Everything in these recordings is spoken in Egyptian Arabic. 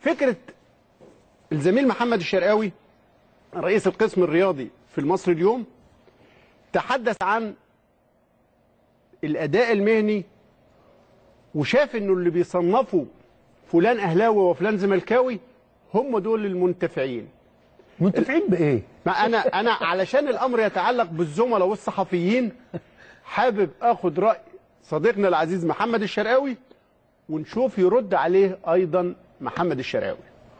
فكره الزميل محمد الشرقاوي رئيس القسم الرياضي في المصري اليوم تحدث عن الاداء المهني وشاف انه اللي بيصنفوا فلان اهلاوي وفلان زملكاوي هم دول المنتفعين منتفعين بايه؟ ما انا انا علشان الامر يتعلق بالزملاء والصحفيين حابب اخد راي صديقنا العزيز محمد الشرقاوي ونشوف يرد عليه ايضا محمد الشرقاوي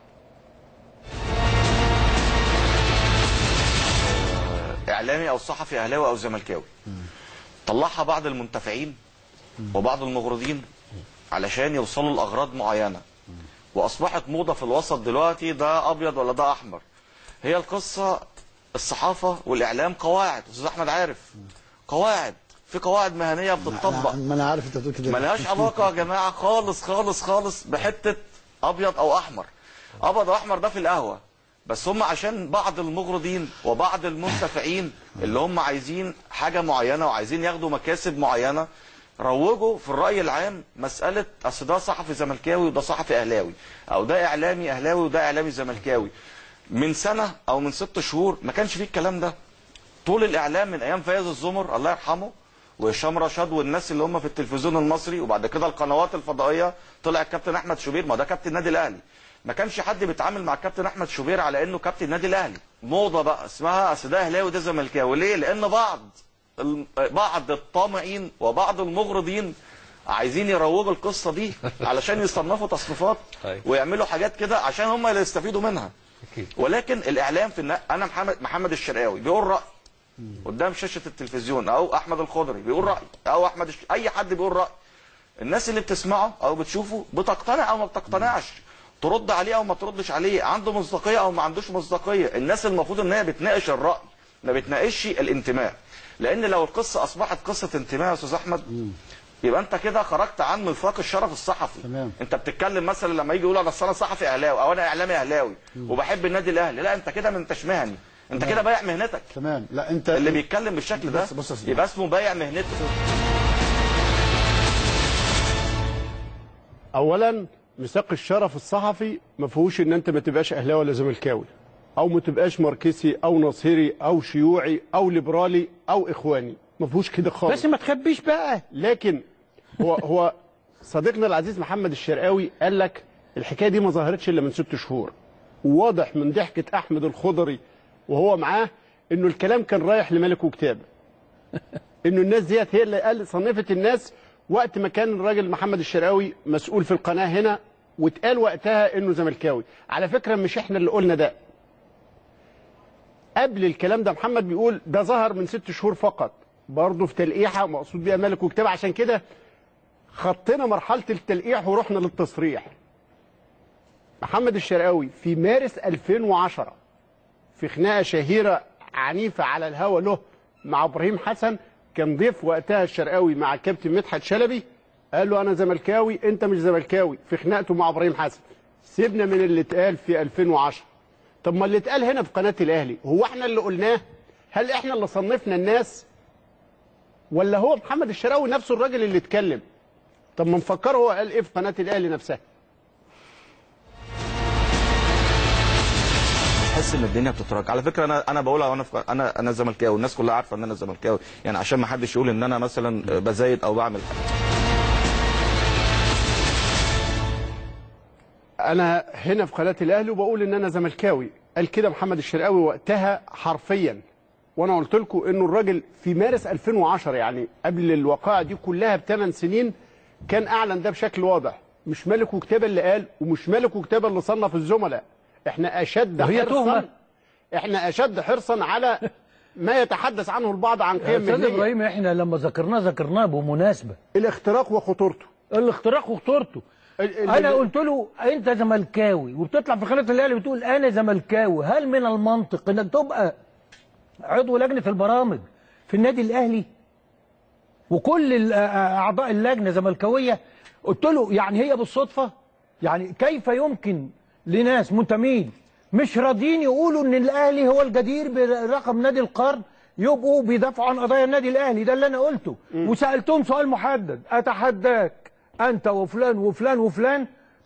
اعلامي او صحفي اهلاوي او زملكاوي طلعها بعض المنتفعين وبعض المغرضين علشان يوصلوا لاغراض معينه واصبحت موضه في الوسط دلوقتي ده ابيض ولا ده احمر هي القصه الصحافه والاعلام قواعد استاذ احمد عارف قواعد في قواعد مهنيه بتطبق ما انا عارف انت بتقول كده ملهاش علاقه يا جماعه خالص خالص خالص بحته ابيض او احمر ابيض او احمر ده في القهوه بس هم عشان بعض المغرضين وبعض المنتفعين اللي هم عايزين حاجه معينه وعايزين ياخدوا مكاسب معينه روجوا في الراي العام مساله اصل ده صحفي زملكاوي وده صحفي اهلاوي او ده اعلامي اهلاوي وده اعلامي زملكاوي من سنه او من ست شهور ما كانش فيه الكلام ده طول الاعلام من ايام فايز الزمر الله يرحمه وهشام رشاد والناس اللي هم في التلفزيون المصري وبعد كده القنوات الفضائيه طلع الكابتن احمد شوبير ما ده كابتن النادي الاهلي ما كانش حد بيتعامل مع الكابتن احمد شوبير على انه كابتن النادي الاهلي موضه بقى اسمها اصل ده اهلاوي وده زملكاوي ليه لان بعض ال- بعض الطامعين وبعض المغرضين عايزين يروجوا القصه دي علشان يصنفوا تصنيفات أيوة. ويعملوا حاجات كده عشان هم اللي يستفيدوا منها أكيد. ولكن الاعلام في النا... انا محمد محمد الشرقاوي بيقول راي قدام شاشه التلفزيون او احمد الخضري بيقول راي او احمد الش... اي حد بيقول راي الناس اللي بتسمعه او بتشوفه بتقتنع او ما بتقتنعش ترد عليه او ما تردش عليه عنده مصداقيه او ما عندوش مصداقيه الناس المفروض ان هي بتناقش الراي ما بتناقشش الانتماء لان لو القصه اصبحت قصه انتماء يا استاذ احمد يبقى انت كده خرجت عن ميثاق الشرف الصحفي تمام. انت بتتكلم مثلا لما يجي يقول لك اصل انا صحفي اهلاوي او انا اعلامي اهلاوي وبحب النادي الاهلي لا انت كده ما انتش مهني انت كده بايع مهنتك تمام لا انت اللي بيتكلم بالشكل ده بص- بص يا سيدي. يبقى اسمه بايع مهنته اولا ميثاق الشرف الصحفي ما فيهوش ان انت ما تبقاش اهلاوي ولا زملكاوي او ما تبقاش ماركسي او نصيري او شيوعي او ليبرالي او اخواني ما فيهوش كده خالص بس ما تخبيش بقى لكن هو هو صديقنا العزيز محمد الشرقاوي قال لك الحكايه دي ما ظهرتش الا من ست شهور وواضح من ضحكه احمد الخضري وهو معاه انه الكلام كان رايح لملك وكتابه انه الناس ديت هي اللي قال صنفت الناس وقت ما كان الراجل محمد الشرقاوي مسؤول في القناه هنا واتقال وقتها انه زملكاوي على فكره مش احنا اللي قلنا ده قبل الكلام ده محمد بيقول ده ظهر من ست شهور فقط برضه في تلقيحه مقصود بيها ملك وكتابه عشان كده خطينا مرحله التلقيح ورحنا للتصريح محمد الشرقاوي في مارس 2010 في خناقه شهيره عنيفه على الهوا له مع ابراهيم حسن كان ضيف وقتها الشرقاوي مع الكابتن مدحت شلبي قال له انا زملكاوي انت مش زملكاوي في خناقته مع ابراهيم حسن سيبنا من اللي اتقال في 2010 طب ما اللي اتقال هنا في قناه الاهلي هو احنا اللي قلناه هل احنا اللي صنفنا الناس ولا هو محمد الشراوي نفسه الراجل اللي اتكلم طب ما نفكره هو قال ايه في قناه الاهلي نفسها تحس ان الدنيا بتتراجع على فكره انا انا بقولها وانا في انا انا زملكاوي الناس كلها عارفه ان انا زملكاوي يعني عشان ما حدش يقول ان انا مثلا بزايد او بعمل حاجه انا هنا في قناه الاهلي وبقول ان انا زملكاوي قال كده محمد الشرقاوي وقتها حرفيا وانا قلت لكم انه الراجل في مارس 2010 يعني قبل الوقائع دي كلها بثمان سنين كان اعلن ده بشكل واضح مش ملك وكتابه اللي قال ومش ملك وكتابه اللي صنف الزملاء احنا اشد وهي حرصا تهمة. احنا اشد حرصا على ما يتحدث عنه البعض عن يا قيم استاذ مهنيه ابراهيم احنا لما ذكرناه ذكرناه بمناسبه الاختراق وخطورته الاختراق وخطورته ال- ال- انا قلت له انت زملكاوي وبتطلع في قناه الاهلي بتقول انا زملكاوي هل من المنطق انك تبقى عضو لجنه البرامج في النادي الاهلي وكل ال- اعضاء اللجنه زملكاويه قلت له يعني هي بالصدفه يعني كيف يمكن لناس منتمين مش راضيين يقولوا ان الاهلي هو الجدير برقم نادي القرن يبقوا بيدافعوا عن قضايا النادي الاهلي ده اللي انا قلته وسالتهم سؤال محدد اتحداك انت وفلان وفلان وفلان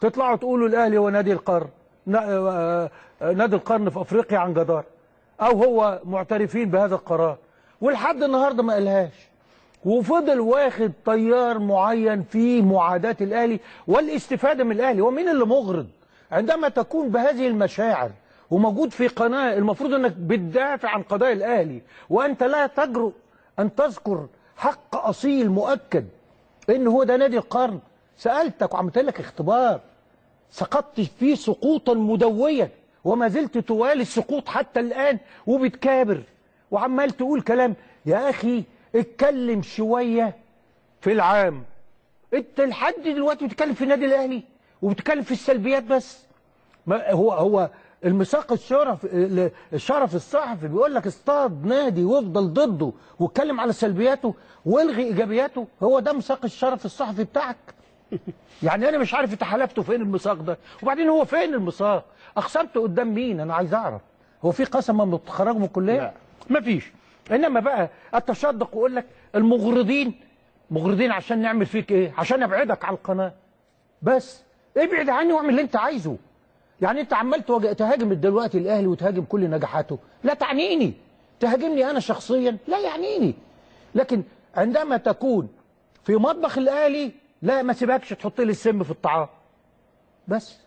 تطلعوا تقولوا الاهلي هو نادي القرن نا- آه، آه، نادي القرن في افريقيا عن جدار او هو معترفين بهذا القرار ولحد النهارده ما قالهاش وفضل واخد تيار معين في معاداة الأهلي والاستفادة من الأهلي ومين اللي مغرض عندما تكون بهذه المشاعر وموجود في قناة المفروض أنك بتدافع عن قضايا الأهلي وأنت لا تجرؤ أن تذكر حق أصيل مؤكد إن هو ده نادي القرن سألتك وعملت لك اختبار سقطت فيه سقوطا مدويا وما زلت توالي السقوط حتى الآن وبتكابر وعمال تقول كلام يا أخي اتكلم شوية في العام انت لحد دلوقتي بتتكلم في النادي الأهلي وبتتكلم في السلبيات بس ما هو هو المساق الشرف الشرف الصحفي بيقول لك اصطاد نادي وافضل ضده واتكلم على سلبياته والغي ايجابياته هو ده مساق الشرف الصحفي بتاعك يعني انا مش عارف انت حلفته فين المساق ده وبعدين هو فين المساق اقسمت قدام مين انا عايز اعرف هو في قسم لما تخرجوا من الكليه لا. مفيش انما بقى التشدق ويقول لك المغرضين مغرضين عشان نعمل فيك ايه عشان ابعدك عن القناه بس ابعد عني واعمل اللي انت عايزه يعني انت عمال توج- تهاجم دلوقتي الاهلي وتهاجم كل نجاحاته لا تعنيني تهاجمني انا شخصيا لا يعنيني لكن عندما تكون في مطبخ الاهلي لا ما سيبكش تحط لي السم في الطعام بس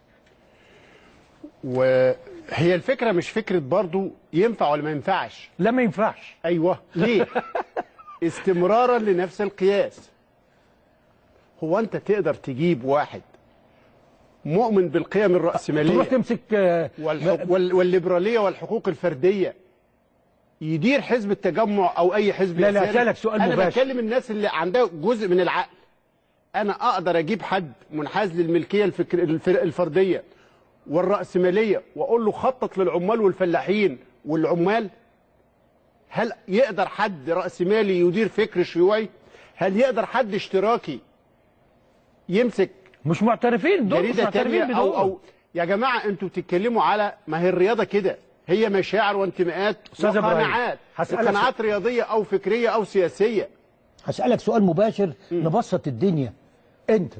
وهي الفكره مش فكره برضو ينفع ولا ما ينفعش لا ما ينفعش ايوه ليه استمرارا لنفس القياس هو انت تقدر تجيب واحد مؤمن بالقيم الرأسمالية تروح تمسك آه، والحق وال والليبرالية والحقوق الفردية يدير حزب التجمع او اي حزب لا، لا، يساري. أسألك سؤال انا مباشر. بكلم الناس اللي عندها جزء من العقل انا اقدر اجيب حد منحاز للملكيه الفكر الفر- الفرديه والراسماليه واقول له خطط للعمال والفلاحين والعمال هل يقدر حد راسمالي يدير فكر شيوعي هل يقدر حد اشتراكي يمسك مش معترفين دول مش جريده معترفين تانية بدول او او يا جماعه انتوا بتتكلموا على ما هي الرياضه كده هي مشاعر وانتماءات أستاذ إبراهيم، وقناعات هسألك وقناعات رياضيه او فكريه او سياسيه هسألك سؤال مباشر نبسط الدنيا انت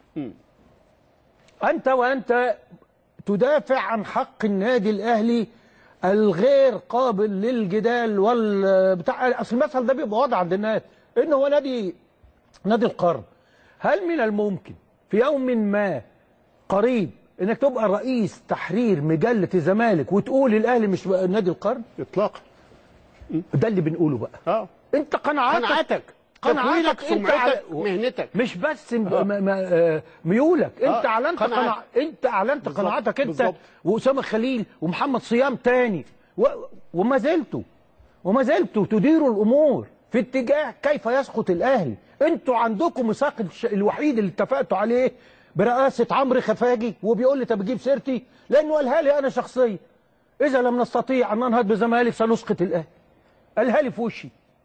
انت وانت تدافع عن حق النادي الاهلي الغير قابل للجدال وال بتاع اصل المثل ده بيبقى واضح عند الناس ان هو نادي نادي القرن هل من الممكن في يوم ما قريب انك تبقى رئيس تحرير مجله الزمالك وتقول الاهلي مش بقى نادي القرن اطلاقا ده اللي بنقوله بقى اه انت قناعاتك قناعاتك قناعاتك تطويلك انت سمعتك على- مهنتك مش بس م- م- م- آه، ميولك انت آه، اعلنت قناعات. قناع انت اعلنت بالظبط، قناعاتك انت بالظبط. واسامه خليل ومحمد صيام تاني و... وما زلتوا وما زلتوا تديروا الامور في اتجاه كيف يسقط الاهلي انتوا عندكم ميثاق الش- الوحيد اللي اتفقتوا عليه برئاسه عمرو خفاجي وبيقول لي طب بجيب سيرتي لانه قالها لي انا شخصيا اذا لم نستطيع ان ننهض بزمالك سنسقط الاهلي قالها لي في وشي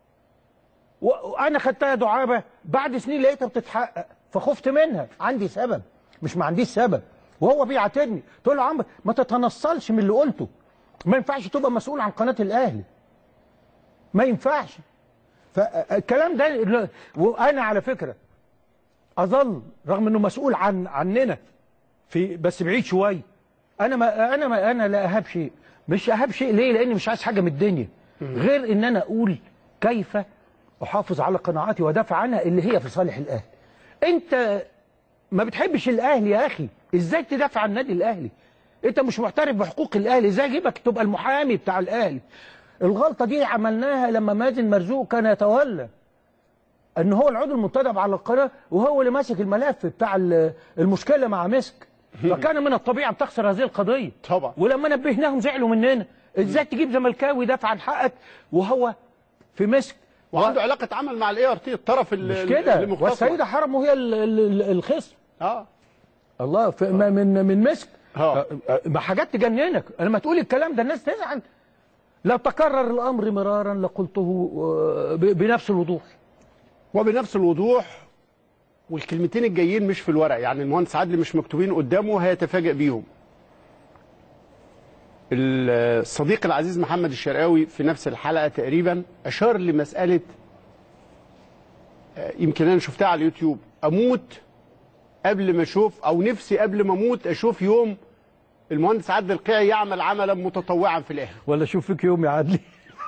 و- وانا خدتها دعابه بعد سنين لقيتها بتتحقق فخفت منها عندي سبب مش ما عنديش سبب وهو بيعاتبني تقول له يا عم ما تتنصلش من اللي قلته ما ينفعش تبقى مسؤول عن قناه الاهلي ما ينفعش فالكلام ده وانا على فكره اظل رغم انه مسؤول عن عننا في بس بعيد شويه انا ما انا ما انا لا اهاب شيء مش اهاب شيء ليه لاني مش عايز حاجه من الدنيا غير ان انا اقول كيف احافظ على قناعاتي وادافع عنها اللي هي في صالح الاهلي انت ما بتحبش الاهلي يا اخي ازاي تدافع عن النادي الاهلي انت مش معترف بحقوق الاهلي ازاي اجيبك تبقى المحامي بتاع الاهلي الغلطه دي عملناها لما مازن مرزوق كان يتولى ان هو العضو المنتدب على القناه وهو اللي ماسك الملف بتاع ال- المشكله مع مسك فكان من الطبيعي ان تخسر هذه القضيه طبعا. ولما نبهناهم زعلوا مننا ازاي تجيب زملكاوي يدافع عن حقك وهو في مسك وعنده علاقه عمل مع الاي ار تي الطرف ال- مش ال- كده اللي مختصر. والسيده حرم هي ال- ال- ال- الخصم اه الله في ما من من مسك اه. أه، ما حاجات تجننك لما تقول الكلام ده الناس تزعل لو تكرر الامر مرارا لقلته أه، ب- بنفس الوضوح وبنفس الوضوح والكلمتين الجايين مش في الورق يعني المهندس عدلي مش مكتوبين قدامه هيتفاجئ بيهم الصديق العزيز محمد الشرقاوي في نفس الحلقة تقريبا أشار لمسألة آه، يمكن أنا شفتها على اليوتيوب أموت قبل ما اشوف او نفسي قبل ما اموت اشوف يوم المهندس عادل القيعي يعمل عملا متطوعا في الاهلي ولا اشوف فيك يوم يا عدلي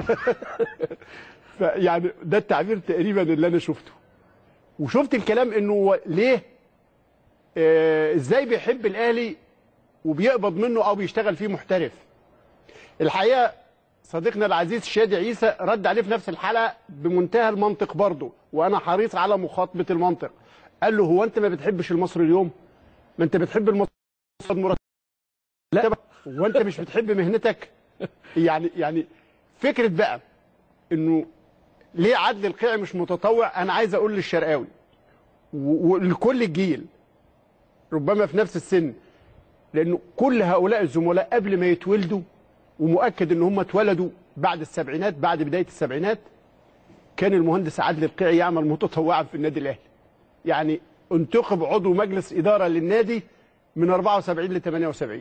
فيعني ده التعبير تقريبا اللي انا شفته وشفت الكلام انه هو ليه آه ازاي بيحب الاهلي وبيقبض منه او بيشتغل فيه محترف الحقيقه صديقنا العزيز شادي عيسى رد عليه في نفس الحلقه بمنتهى المنطق برضه وانا حريص على مخاطبه المنطق قال له هو انت ما بتحبش المصري اليوم ما انت بتحب المصري مرتب لا هو انت مش بتحب مهنتك يعني يعني فكره بقى انه ليه عدل القيعي مش متطوع انا عايز اقول للشرقاوي و- ولكل الجيل ربما في نفس السن لانه كل هؤلاء الزملاء قبل ما يتولدوا ومؤكد ان هم اتولدوا بعد السبعينات بعد بدايه السبعينات كان المهندس عادل القيعي يعمل متطوعا في النادي الاهلي يعني انتخب عضو مجلس اداره للنادي من 74 ل 78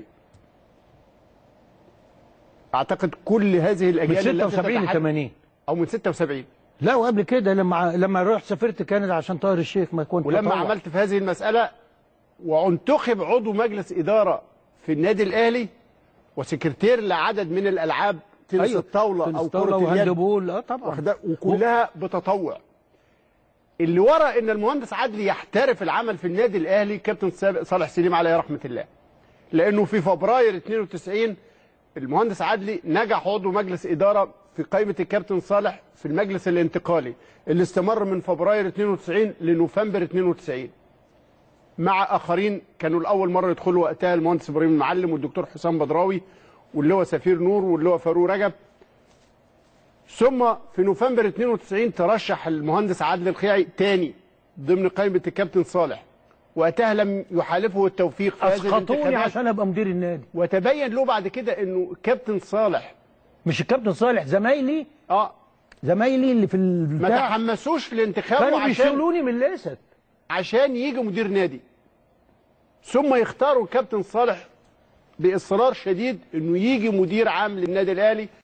اعتقد كل هذه من الاجيال التي 76 ل تتحدث- 80 او من 76 لا وقبل كده لما لما رحت سافرت كندا عشان طاهر الشيخ ما كنت ولما بطوع. عملت في هذه المسألة وانتخب عضو مجلس إدارة في النادي الأهلي وسكرتير لعدد من الألعاب تنس أيوة، الطاولة تنس أو طاولة كرة اليد وهاندبول اه طبعا واخدة- وكلها بتطوع اللي ورا ان المهندس عدلي يحترف العمل في النادي الاهلي كابتن سابق صالح سليم عليه رحمه الله لانه في فبراير 92 المهندس عدلي نجح عضو مجلس اداره في قائمه الكابتن صالح في المجلس الانتقالي اللي استمر من فبراير 92 لنوفمبر 92 مع اخرين كانوا لاول مره يدخلوا وقتها المهندس ابراهيم المعلم والدكتور حسام بدراوي واللي هو سفير نور واللي هو فاروق رجب ثم في نوفمبر 92 ترشح المهندس عادل الخيعي تاني ضمن قائمه الكابتن صالح وقتها لم يحالفه التوفيق في هذه اسقطوني الانتخابات عشان ابقى مدير النادي وتبين له بعد كده انه الكابتن صالح مش الكابتن صالح زمايلي اه زمايلي اللي في ما البتاع تحمسوش في الانتخاب كانوا عشان بيشيلوني من الاسد عشان يجي مدير نادي ثم يختاروا الكابتن صالح باصرار شديد انه يجي مدير عام للنادي الاهلي